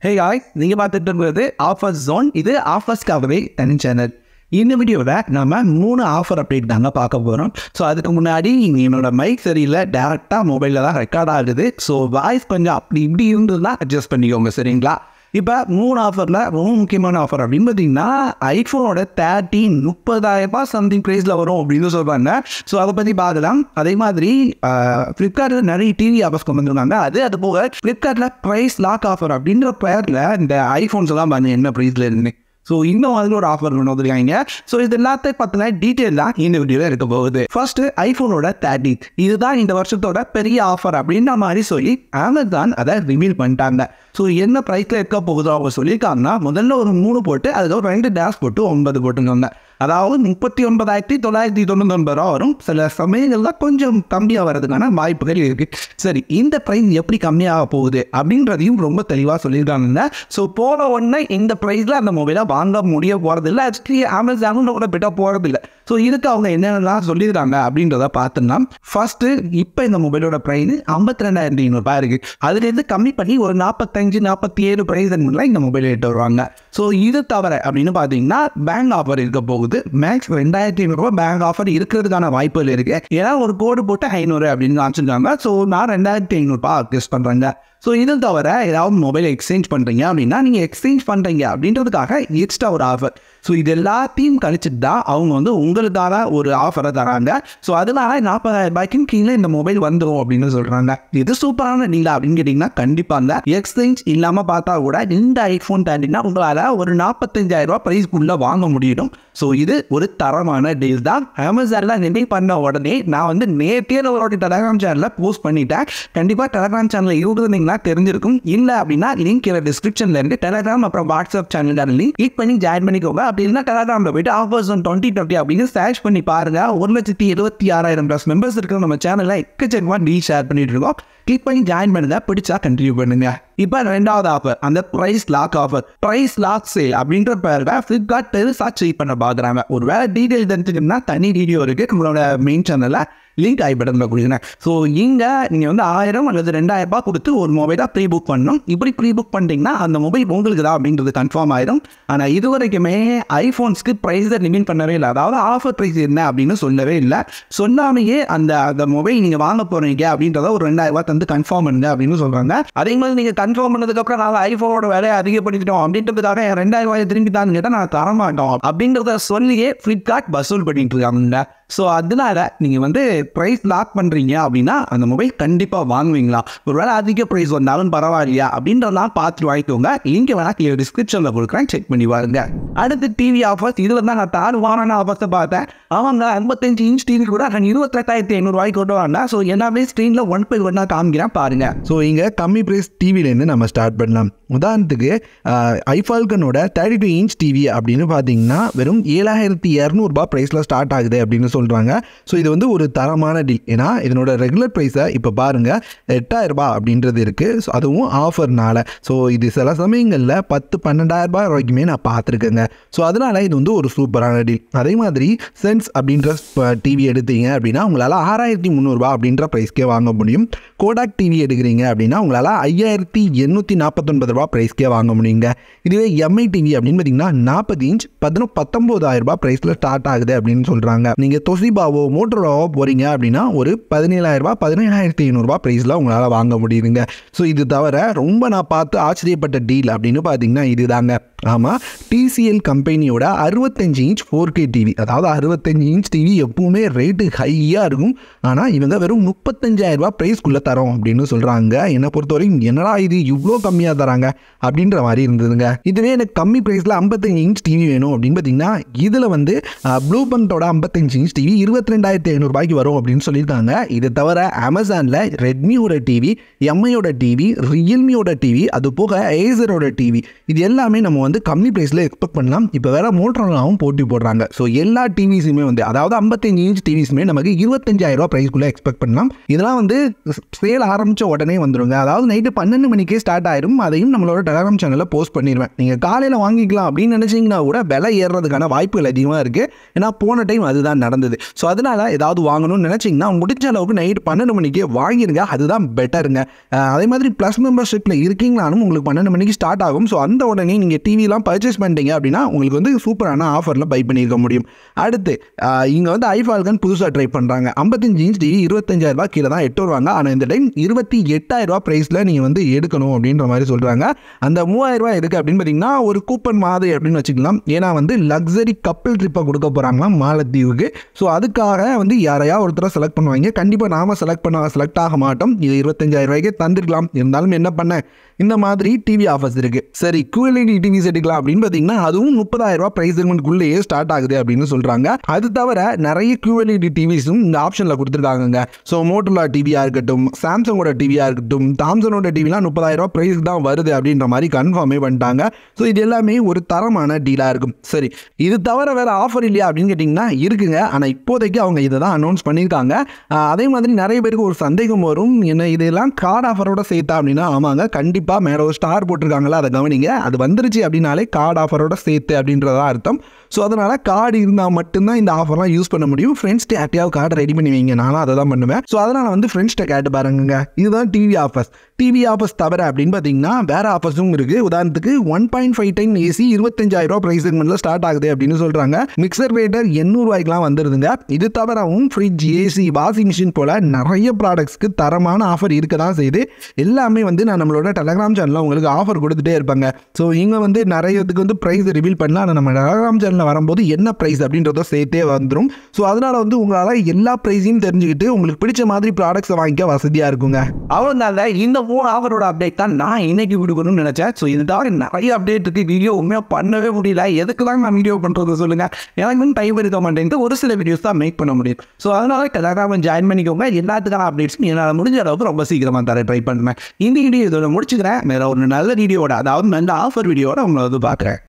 ஹே ஆய் நீங்கள் பார்த்துட்டு இருக்கிறது ஆஃபர்ஸ் ஜோன் இது ஆஃபர்ஸ்க்காகவே தனி சேனல் இந்த வீடியோவில் நம்ம மூணு ஆஃபர் அப்டேட் தாங்க பார்க்க போகிறோம் ஸோ அதுக்கு முன்னாடி என்னோட மைக் சரியில்லை டேரெக்டாக மொபைலில் தான் ரெக்கார்ட் ஆகுது ஸோ வாய்ஸ் கொஞ்சம் அப்படி இப்படி இருந்ததுன்னா அட்ஜஸ்ட் பண்ணிக்கோங்க சரிங்களா இப்போ மூணு ஆஃபரில் ரொம்ப முக்கியமான ஆஃபர் அப்படின்னு பார்த்தீங்கன்னா ஐஃபோனோட தேர்ட்டின் முப்பதாயிரரூபா சம்திங் ப்ரைஸில் வரும் அப்படின்னு சொல்கிறாங்க ஸோ அதை பற்றி பார்க்கலாம் அதே மாதிரி ஃப்ளிப்கார்ட்டில் நிறைய டிவி ஆஃபர்ஸ் கொண்டு வந்திருக்காங்க அது அது போக ஃப்ளிப்கார்ட்டில் ப்ரைஸ் லாக் ஆஃபர் அப்படின்ற பேரில் இந்த ஐஃபோன்ஸ் எல்லாம் பாருங்க என்ன ப்ரைஸில் இருந்து ஸோ இன்னும் அதில் ஒரு ஆஃபர் கொண்டு வந்திருக்காங்க ஸோ இது எல்லாத்தையும் பார்த்தீங்கன்னா டீட்டெயில் தான் இந்த வீடியோவில் இருக்க போகுது ஃபர்ஸ்ட் ஐஃபோனோட தேர்ட்டி இதுதான் இந்த வருஷத்தோட பெரிய ஆஃபர் அப்படின்ற மாதிரி சொல்லி அமேசான் அதை ரிவீல் பண்ணிட்டாங்க ஸோ என்ன ப்ரைஸில் இருக்க போகுதோ அவங்க சொல்லியிருக்காங்கன்னா முதல்ல ஒரு மூணு போட்டு அதில் ஒரு ரெண்டு டேஷ் போட்டு ஒன்பது போட்டுருந்தாங்க அதாவது முப்பத்தி ஒன்பதாயிரத்தி தொள்ளாயிரத்தி தொண்ணூத்தி ஒன்பது ரூபா வரும் சில சமயங்கள்லாம் கொஞ்சம் கம்மியாக வர்றதுக்கான வாய்ப்புகள் இருக்குது சரி இந்த ப்ரைஸ் எப்படி கம்மியாக போகுது அப்படின்றதையும் ரொம்ப தெளிவாக சொல்லியிருக்காங்க ஸோ போன உடனே இந்த ப்ரைஸில் அந்த மொபைலை வாங்க முடிய போகிறதில்ல ஆக்சுவலி அமேசானும் கூட பெட்டா போகிறதில்ல ஸோ இதுக்கு அவங்க என்னென்னலாம் சொல்லியிருக்காங்க அப்படின்றத பார்த்தோம்னா ஃபர்ஸ்ட்டு இப்போ இந்த மொபைலோட ப்ரைஸ் ஐம்பத்தி ரெண்டாயிரத்தி ஐநூறுபா இருக்குது அதுலேருந்து கம்மி பண்ணி ஒரு நாற்பத்தஞ்சு நாற்பத்தி ஏழு ப்ரைஸ் இந்த மொபைல் எடுத்து வருவாங்க ஸோ இது தவிர அப்படின்னு பார்த்தீங்கன்னா பேங்க் ஆஃபர் இருக்க போகுது மேக்ஸ் ரெண்டாயிரத்தி ஐநூறுரூவா பேங்க் ஆஃபர் இருக்கிறதுக்கான வாய்ப்புகள் இருக்குது ஏன்னா ஒரு கோடு போட்டு ஐநூறு அப்படின்னு காமிச்சிருக்காங்க ஸோ நான் ரெண்டாயிரத்தி ஐநூறுரூபா அட்ஜஸ்ட் பண்ணுறேங்க ஸோ இது தவிர ஏதாவது மொபைல் எக்ஸ்சேஞ்ச் பண்ணுறீங்க அப்படின்னா நீங்கள் எக்ஸ்சேஞ்ச் பண்ணுறீங்க அப்படின்றதுக்காக எக்ஸ்ட்ரா ஒரு ஆஃபர் ஸோ இது எல்லாத்தையும் கழிச்சிட்டு தான் அவங்க வந்து உங்களுக்கான ஒரு ஆஃபரை தராங்க ஸோ அதனால நாற்பதாயிரம் ரூபாய்க்கும் கீழே இந்த மொபைல் வந்துடும் அப்படின்னு சொல்கிறாங்க இது சூப்பரான டீலா அப்படின்னு கேட்டிங்கன்னா கண்டிப்பாக அந்த எக்ஸ்சேஞ்ச் இல்லாமல் பார்த்தா கூட இந்த ஐஃபோன் தேர்ட்டினா உங்களால் ஒரு நாற்பத்தஞ்சாயிரம் ரூபா ப்ரைஸ்க்குள்ளே வாங்க முடியும் ஸோ இது ஒரு தரமான டீல் தான் அமேசானில் நினை பண்ண உடனே நான் வந்து நேற்றே அவரோட டெலகிராம் சேனலில் போஸ்ட் பண்ணிட்டேன் கண்டிப்பாக டெலகிராம் சேனலில் இருந்தீங்கன்னா தெரிஞ்சிருக்கும் இல்லை அப்படின்னா லிங்க் டிஸ்கிரிப்ஷனில் இருந்து டெலகிராம் அப்புறம் வாட்ஸ்அப் சேனல் லிங்க் கிளிக் பண்ணி ஜாயின் பண்ணிக்கோங்க அப்படி இல்லைனா டெலகிராமில் போயிட்டு ஆஃபர்ஸ் ஒன் டுவெண்ட்டி டுவெண்ட்டி அப்படின்னு சர்ச் பண்ணி பாருங்க ஒரு லட்சத்தி எழுபத்தி ஆறாயிரம் ப்ளஸ் மெம்பர்ஸ் இருக்கிற நம்ம சேனலில் எக்கச்சக்கமாக டீ ஷேர் பண்ணிட்டு இருக்கோம் கிளிக் பண்ணி ஜாயின் பண்ணுங்க பிடிச்சா கண்டினியூ பண்ணுங்க இப்போ ரெண்டாவது ஆஃபர் அந்த price lock offer price lock sale அப்படின்ற பேரில் ஃப்ளிப்கார்ட் பெருசாக செக் பண்ண பார்க்குறாங்க ஒரு வேலை டீட்டெயில் தெரிஞ்சுக்கணும்னா தனி வீடியோ இருக்குது நம்மளோட மெயின் சேனலில் லிங்க் ஐ பட்டனில் கொடுக்குறேன் ஸோ இங்கே நீங்கள் வந்து ஆயிரம் அல்லது ரெண்டாயிரம் ரூபாய் கொடுத்து ஒரு மொபைலாக ப்ரீ புக் பண்ணணும் இப்படி ப்ரீ புக் பண்ணிட்டீங்கன்னா அந்த மொபைல் உங்களுக்கு தான் அப்படின்றது கன்ஃபார்ம் ஆயிடும் ஆனால் இது வரைக்குமே ஐஃபோன்ஸ்க்கு ப்ரைஸை லிமிட் பண்ணவே இல்லை அதாவது ஆஃபர் ப்ரைஸ் என்ன அப்படின்னு சொல்லவே இல்லை சொல்லாமையே அந்த அந்த மொபைல் நீங்கள் வாங்க போகிறீங்க அப்படின்றத ஒரு ரெண்டாயிரம் ரூபாய் தந்து கன்ஃபார்ம் பண்ணுங்க அப்படின்னு சொல்கிறாங்க அதே மாதிரி நீங்கள் கன்ஃபார்ம் பண்ணதுக்கப்புறம் நாங்கள் ஐஃபோனோட விலையை அதிகப்படுத்திட்டோம் அப்படின்றதுக்காக ரெண்டாயிரம் ரூபாய் திரும்பி தான் கேட்டால் நான் தரமாட்டோம் அப்படின்றத சொல்லியே ஃப்ளிப்கார்ட் வசூல் பண்ணிட்டு இருக்காங்க ஸோ அதனால நீங்கள் வந்து ப்ரைஸ் லாக் பண்ணுறீங்க அப்படின்னா அந்த மொபைல் கண்டிப்பாக வாங்குவீங்களா ஒருவேளை அதிக ப்ரைஸ் வந்தாலும் பரவாயில்லையா அப்படின்றதெல்லாம் பார்த்து வாங்கிக்கோங்க லிங்க் வேணா கீழே டிஸ்கிரிப்ஷனில் கொடுக்குறேன் செக் பண்ணி பாருங்க அடுத்து டிவி ஆஃபர்ஸ் இதில் தான் நான் தாறு வாரான ஆஃபர்ஸை பார்த்தேன் அவங்க ஐம்பத்தஞ்சு இன்ச் டிவி கூட நான் இருபத்தெட்டாயிரத்தி ஐநூறுவாய்க்கு கொண்டு வரேன் ஸோ எல்லாமே ஸ்க்ரீனில் ஒன் பை ஒன்னாக காமிக்கிறேன் பாருங்க ஸோ இங்கே கம்மி ப்ரைஸ் டிவிலேருந்து நம்ம ஸ்டார்ட் பண்ணலாம் உதாரணத்துக்கு ஐஃபால்கனோட தேர்ட்டி டூ இன்ச் டிவி அப்படின்னு பார்த்தீங்கன்னா வெறும் ஏழாயிரத்தி இரநூறுபா ப்ரைஸில் ஸ்டார்ட் ஆகுது அப்படின்னு சொல்கிறாங்க ஸோ இது வந்து ஒரு தரமான டீல் ஏன்னா இதனோட ரெகுலர் ப்ரைஸை இப்போ பாருங்கள் எட்டாயிரரூபா அப்படின்றது இருக்குது ஸோ அதுவும் ஆஃபர்னால ஸோ இது சில சமயங்களில் பத்து பன்னெண்டாயிரரூபா வரைக்குமே நான் பார்த்துருக்கேங்க ஸோ அதனால் இது வந்து ஒரு சூப்பரான டீல் அதே மாதிரி சென்ஸ் அப்படின்ற டிவி எடுத்தீங்க அப்படின்னா உங்களால் ஆறாயிரத்தி முந்நூறுபா அப்படின்ற ப்ரைஸ்க்கே வாங்க முடியும் கோடாக் டிவி எடுக்கிறீங்க அப்படின்னா உங்களால் ஐயாயிரத்தி எண்ணூற்றி நாற்பத்தொன்பது ரூபா ப்ரைஸ்க்கே வாங்க முடியுங்க இதுவே எம்ஐ டிவி அப்படின்னு பார்த்தீங்கன்னா நாற்பது இன்ச் பதினொ பத்தொம்போதாயிரம் ரூபாய் ப்ரைஸில் ஸ்டார்ட் ஆகுது அப்படின்னு சொல்கிறாங்க நீங்கள் தொசிபாவோ மோட்டரோவோ போகிறீங்க அப்படின்னா ஒரு பதினேழாயிரரூபா பதினேழாயிரத்தி ஐநூறுரூபா ப்ரைஸில் உங்களால் வாங்க முடியுதுங்க ஸோ இது தவிர ரொம்ப நான் பார்த்து ஆச்சரியப்பட்ட டீல் அப்படின்னு பார்த்தீங்கன்னா இதுதாங்க ஆமாம் டிசிஎல் கம்பெனியோட அறுபத்தஞ்சு இன்ச் ஃபோர் கே டிவி அதாவது அறுபத்தஞ்சு இன்ச் டிவி எப்பவுமே ரேட்டு ஹையாக இருக்கும் ஆனால் இவங்க வெறும் முப்பத்தஞ்சாயிரரூபா ப்ரைஸ்க்குள்ளே தரோம் அப்படின்னு சொல்கிறாங்க என்னை பொறுத்தவரைக்கும் என்னடா இது இவ்வளோ கம்மியாக தராங்க அப்படின்ற மாதிரி இருந்ததுங்க இதுவே எனக்கு கம்மி ப்ரைஸில் ஐம்பத்தஞ்சு இன்ச் டிவி வேணும் அப்படின்னு பார்த்தீங்கன்னா இதில் வந்து ப்ளூ பண்டோட ஐம்பத்தஞ்சு இன்ச் டிவி இருபத்தி ரெண்டாயிரத்தி ஐநூறுபாய்க்கு வரும் அப்படின்னு சொல்லியிருக்காங்க இது தவிர அமேசானில் ரெட்மியோட டிவி எம்ஐயோட டிவி ரியல்மியோட டிவி அது போக ஏசரோட டிவி இது எல்லாமே நம்ம வந்து கம்மி ப்ரைஸில் எக்ஸ்பெக்ட் பண்ணலாம் இப்போ வேற மோட்டரோலாவும் போட்டி போடுறாங்க ஸோ எல்லா டிவிஸுமே வந்து அதாவது ஐம்பத்தஞ்சு இன்ச் டிவிஸுமே நமக்கு இருபத்தஞ்சாயிரம் ரூபாய் ப்ரைஸ்க்குள்ளே எக்ஸ்பெக்ட் பண்ணலாம் இதெல்லாம் வந்து சேல் ஆரம்பித்த உடனே வந்துருங்க அதாவது நைட்டு பன்னெண்டு மணிக்கே ஸ்டார்ட் ஆயிரும் அதையும் நம்மளோட டெலகிராம் சேனலில் போஸ்ட் பண்ணிடுவேன் நீங்கள் காலையில் வாங்கிக்கலாம் அப்படின்னு நினச்சிங்கன்னா கூட விலை ஏறுறதுக்கான வாய்ப்புகள் அதிகமாக இருக்குது ஏன்னா போன டைம் அதுதான் நடந்தது இருந்தது ஸோ அதனால் ஏதாவது வாங்கணும்னு நினச்சிங்கன்னா முடிஞ்ச அளவுக்கு நைட் பன்னெண்டு மணிக்கு வாங்கிருங்க அதுதான் பெட்டருங்க அஹ் அதே மாதிரி ப்ளஸ் மெம்பர்ஷிப்பில் இருக்கீங்களாலும் உங்களுக்கு பன்னெண்டு மணிக்கு ஸ்டார்ட் ஆகும் ஸோ அந்த உடனே நீங்கள் டிவிலாம் பர்ச்சேஸ் பண்ணிட்டீங்க அப்படின்னா உங்களுக்கு வந்து சூப்பரான ஆஃபரில் பை பண்ணியிருக்க முடியும் அடுத்து இங்கே வந்து ஐஃபால்கன் புதுசாக ட்ரை பண்ணுறாங்க ஐம்பத்தஞ்சு இன்ச் டிவி இருபத்தஞ்சாயிரம் ரூபாய் கீழே தான் எட்டு வருவாங்க ஆனால் இந்த டைம் இருபத்தி எட்டாயிரம் ரூபாய் ப்ரைஸில் நீங்கள் வந்து எடுக்கணும் அப்படின்ற மாதிரி சொல்கிறாங்க அந்த மூவாயிரம் ரூபாய் எதுக்கு அப்படின்னு பார்த்தீங்கன்னா ஒரு கூப்பன் மாதிரி அப்படின்னு வச்சுக்கலாம் ஏன்னா வந்து லக்ஸரி கப்பல் ட்ரிப்பை கொடுக்க போகிறாங்களாம் மாலத்தீவுக்கு ஸோ அதுக்காக வந்து யாரையா ஒருத்தரை செலக்ட் பண்ணுவாங்க கண்டிப்பாக நாம செலக்ட் பண்ண செலக்ட் ஆக மாட்டோம் இது இருபத்தஞ்சாயிரம் ரூபாய்க்கே தந்திருக்கலாம் இருந்தாலும் என்ன பண்ண இந்த மாதிரி டிவி ஆஃபர்ஸ் இருக்கு சரி QLED டிவிஸ் எடுக்கலாம் அப்படின்னு பார்த்தீங்கன்னா அதுவும் முப்பதாயிரம் ரூபாய் ப்ரைஸ் செக்மெண்ட்குள்ளேயே ஸ்டார்ட் ஆகுது அப்படின்னு சொல்றாங்க அது தவிர நிறைய QLED டிவிஸும் இந்த ஆப்ஷனில் கொடுத்துருக்காங்க ஸோ மோட்டோலா டிவியாக இருக்கட்டும் சாம்சங்கோட டிவியாக இருக்கட்டும் தாம்சனோட டிவிலாம் முப்பதாயிரம் ரூபாய் ப்ரைஸ் தான் வருது அப்படின்ற மாதிரி கன்ஃபார்மே பண்ணிட்டாங்க ஸோ இது எல்லாமே ஒரு தரமான டீலாக இருக்கும் சரி இது தவிர வேற ஆஃபர் இல்லையா அப்படின்னு கேட்டிங்கன்னா இருக்குங்க ஆனால் இப்போதைக்கு அவங்க இதை தான் அனௌன்ஸ் பண்ணியிருக்காங்க ஆஹ் அதே மாதிரி நிறைய பேருக்கு ஒரு சந்தேகம் வரும் என்ன இதெல்லாம் கார்டு ஆஃபரோட சேர்த்தா அப்படின்னா ஆமாங்க கண்டிப்பாக மேலே ஒரு ஸ்டார் போட்டிருக்காங்களா அதை கவனிங்க அது வந்துருச்சு அப்படின்னாலே கார்டு ஆஃபரோட சேர்த்து அப்படின்றதா அர்த்தம் ஸோ அதனால் கார்டு இருந்தால் மட்டும்தான் இந்த ஆஃபர்லாம் யூஸ் பண்ண முடியும் ஃப்ரெண்ட்ஸ்ட்டு யார்ட்டையாவது கார்டு ரெடி பண்ணி வைங்க நானும் அதை தான் பண்ணுவேன் ஸோ அதனால் வந்து ஃப்ரெண்ட்ஸ்ட்டை கேட்டு பாருங்க இதுதான் டிவி ஆஃபர்ஸ் டிவி ஆஃபர்ஸ் தவிர அப்படின்னு பார்த்தீங்கன்னா வேறு ஆஃபர்ஸும் இருக்குது உதாரணத்துக்கு one point five ton AC இருபத்தஞ்சாயிரம் ரூபா ப்ரைஸ் செக்மெண்ட்டில் ஸ்டார்ட் ஆகுது அப்படின்னு சொல்கிறாங்க மிக்சர் கிரேட்டர் எண்ணூறுவாய்க்குலாம் வந்துருதுங்க இது தவிரவும் ஃப்ரிட்ஜ் ஏசி வாஷிங் மிஷின் போல் நிறைய ப்ராடக்ட்ஸ்க்கு தரமான ஆஃபர் இருக்க தான் செய்யுது எல்லாமே வந்து நான் நம்மளோட டெலகிராம் சேனலில் உங்களுக்கு ஆஃபர் கொடுத்துட்டே இருப்பாங்க ஸோ இங்கே வந்து நிறையத்துக்கு வந்து ப்ரைஸ் ரிவீல் பண்ணலாம் ஆனால் நம்ம டெலகிராம் சேனலில் வரும்போது என்ன ப்ரைஸ் அப்படின்றத சேர்த்தே வந்துடும் ஸோ அதனால் வந்து உங்களால் எல்லா ப்ரைஸையும் தெரிஞ்சுக்கிட்டு உங்களுக்கு பிடிச்ச மாதிரி ப்ராடக்ட்ஸை வாங்கிக்க வசதியாக இருக்குங்க அவனால இந்த மூணு ஆஃபரோட அப்டேட் தான் நான் இன்னைக்கு கொடுக்கணும்னு நினைச்சேன் ஸோ இது தவிர நிறைய அப்டேட் இருக்கு வீடியோ உண்மையாக பண்ணவே முடியல எதுக்குலாம் நான் வீடியோ பண்ணுறது சொல்லுங்க எனக்கு வந்து டைம் இருக்க மாட்டேங்குது ஒரு சில வீடியோஸ் தான் மேக் பண்ண முடியும் ஸோ அதனால டெலகிராம் ஜாயின் பண்ணிக்கோங்க எல்லாத்துக்கான அப்டேட்ஸ் என்னால் முடிஞ்ச அளவுக்கு ரொம்ப சீக்கிரமாக தர ட்ரை பண்ணுவேன் இந்த வீடியோ இதோட முடிச்சுக்கிறேன் வேற ஒரு நல்ல வீடியோட அதாவது நல்ல ஆஃபர் வீடியோட உங்களை வந்து பார்க்குறேன்